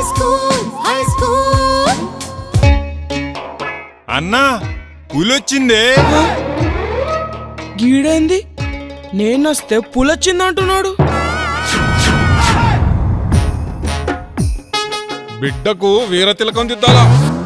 school, high school. అన్నా పులొచ్చిందే గీడేంది నేనొస్తే పులొచ్చిందంటున్నాడు బిడ్డకు వీర తిలకం దిద్దాలా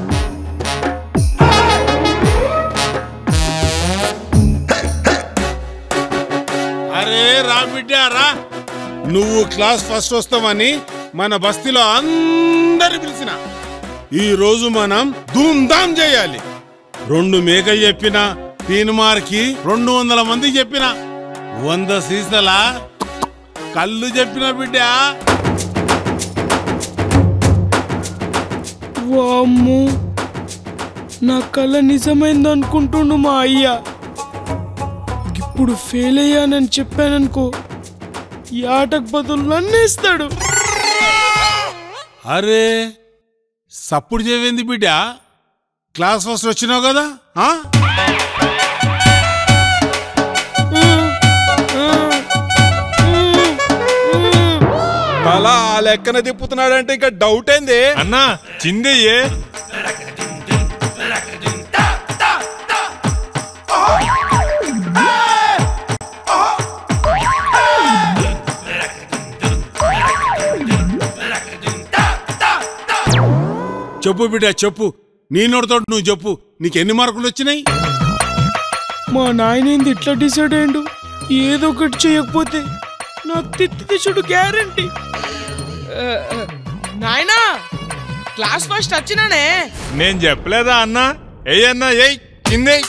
అరే రా బిడ్డ రా నువ్వు క్లాస్ ఫస్ట్ వస్తావని మన బస్తీలో అందరు పిలిచిన ఈ రోజు మనం ధూమ్ధామ్ చేయాలి రెండు మేకలు చెప్పిన తీన్మార్కి రెండు వందల మంది చెప్పిన వంద సీసల కళ్ళు చెప్పిన బిడ్డ వామ్ము నా కళ నిజమైందనుకుంటుండు మా అయ్య ఇప్పుడు ఫెయిల్ అయ్యానని చెప్పాననుకో ఈ ఆటకు బదులు నన్నేస్తాడు అరే సప్పుడు చేవేంది బిడ్డ క్లాస్ ఫస్ట్ వచ్చినావు కదా ఆ? తల ఆ లెక్కన తిప్పుతున్నాడంటే ఇంకా డౌట్ ఏంది అన్నా చిందయ్యే చెప్పు బిడ్డ చెప్పు నీ నోటితో నువ్వు చెప్పు నీకు ఎన్ని మార్కులు వచ్చినాయి మా నాయనేంది ఇట్లా డిసైడ్ అయ్యిండు ఏదో ఒకటి చేయకపోతే నా తిత్తి తెచ్చుడు గ్యారంటీ నాయనా క్లాస్ ఫస్ట్ వచ్చినానే నేను చెప్పలేదా అన్నా ఏయ్ అన్నా ఏయ్ చిందేయ్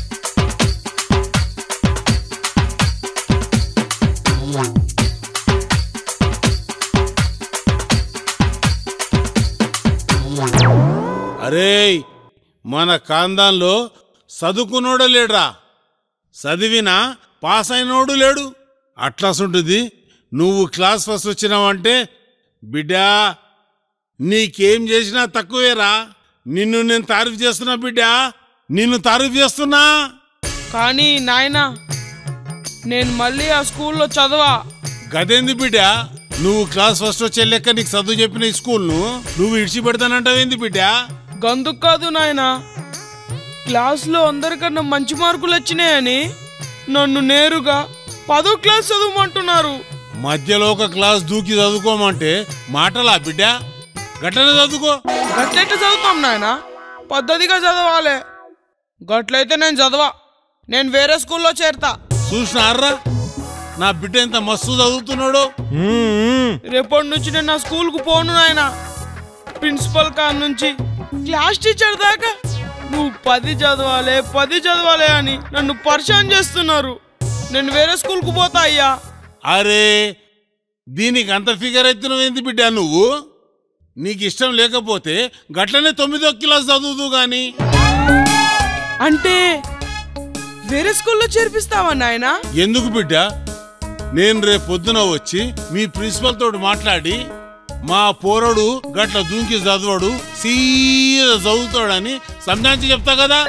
అరే మన కాందాన్లో చదువుకున్నోడు లేడురా చదివినా పాస్ అయినోడు లేడు అట్లాసుంటుంది నువ్వు క్లాస్ ఫస్ట్ వచ్చినావంటే బిడ్డా నీకేం చేసినా తక్కువేరా నిన్ను నేను తారీఫ్ చేస్తున్నా బిడ్డా నిన్ను తారీఫ్ చేస్తున్నా కానీ నాయనా నేను మళ్ళీ ఆ స్కూల్లో చదవా గదేంది బిడ్డ నువ్వు క్లాస్ ఫస్ట్ వచ్చే లెక్క నీకు చదువు చెప్పిన ఈ స్కూల్ను నువ్వు ఇడిచి పెడతానంటావేంది బిడ్డా గందుకు కాదు నాయనా క్లాస్లో అందరికన్నా మంచి మార్కులు వచ్చినాయని నన్ను నేరుగా పదో క్లాస్ చదవమంటున్నారు మధ్యలో ఒక క్లాస్ దూకి చదువుకోమంటే మాటలా బిడ్డ గట్టనే చదువుకో గట్లెట్ట చదువుతాం నాయనా పద్ధతిగా చదవాలి గట్లయితే నేను చదవా నేను వేరే స్కూల్లో చేరతా చూసినారా నా బిడ్డ ఎంత మస్తు చదువుతున్నాడు రేపటి నుంచి నేను నా స్కూల్కు పోను నాయనా ప్రిన్సిపల్ కాడ నుంచి క్లాస్ టీచర్ దాకా నువ్వు పది చదవాలి పది చదవాలి అని నన్ను పరిశాన్ చేస్తున్నారు నేను వేరే స్కూల్కు పోతా అయ్యా అరే దీనికి అంత ఫిగర్ ఎత్తునవేంది బిడ్డ నువ్వు నీకు ఇష్టం లేకపోతే గట్లనే తొమ్మిదో క్లాస్ చదువుదు గాని అంటే వేరే స్కూల్లో చేర్పిస్తావా నాయనా ఎందుకు బిడ్డ నేను రేపు పొద్దున వచ్చి మీ ప్రిన్సిపల్ తోటి మాట్లాడి మా పోరడు గట్ల దుంకి చదవడు సీదా చదువుతాడని సంజాంచి చెప్తా కదా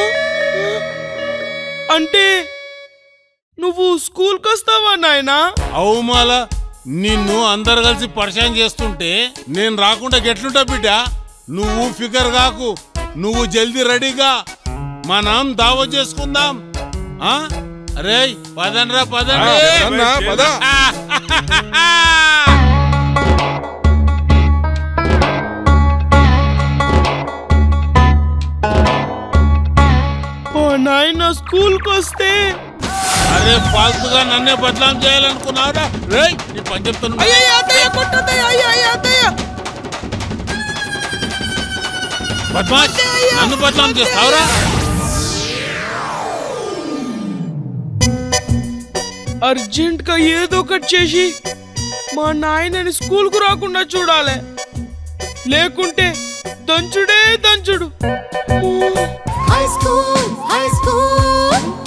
అంటే నువ్వు స్కూల్కి వస్తావా నాయనా అవుమాల నిన్ను అందరు కలిసి పరిచయం చేస్తుంటే నేను రాకుండా గెట్లుంటా బిడ్డ నువ్వు ఫికర్ కాకు నువ్వు జల్దీ రెడీగా మనం దావా చేసుకుందాం ఆ అరే పదండ్రా పదండి ఆ, అన్నా, పద. ఓ నాయన స్కూల్కి వస్తే అరే ఫాల్తుగా నన్నే బదలాం చేయాలనుకున్నారా రేయ్ నీ పని చెప్తాను అయ్యయ్య అత్తయ్య కొట్టద్దయ్య అయ్య అయ్య అత్తయ్య బద్మాష్ నన్ను బదలాం చేస్తావురా అర్జెంట్ గా ఏదో ఒకటి చేసి మా నాయనని స్కూల్ కు రాకుండా చూడాలి లేకుంటే దంచుడే దంచుడు High school, high school.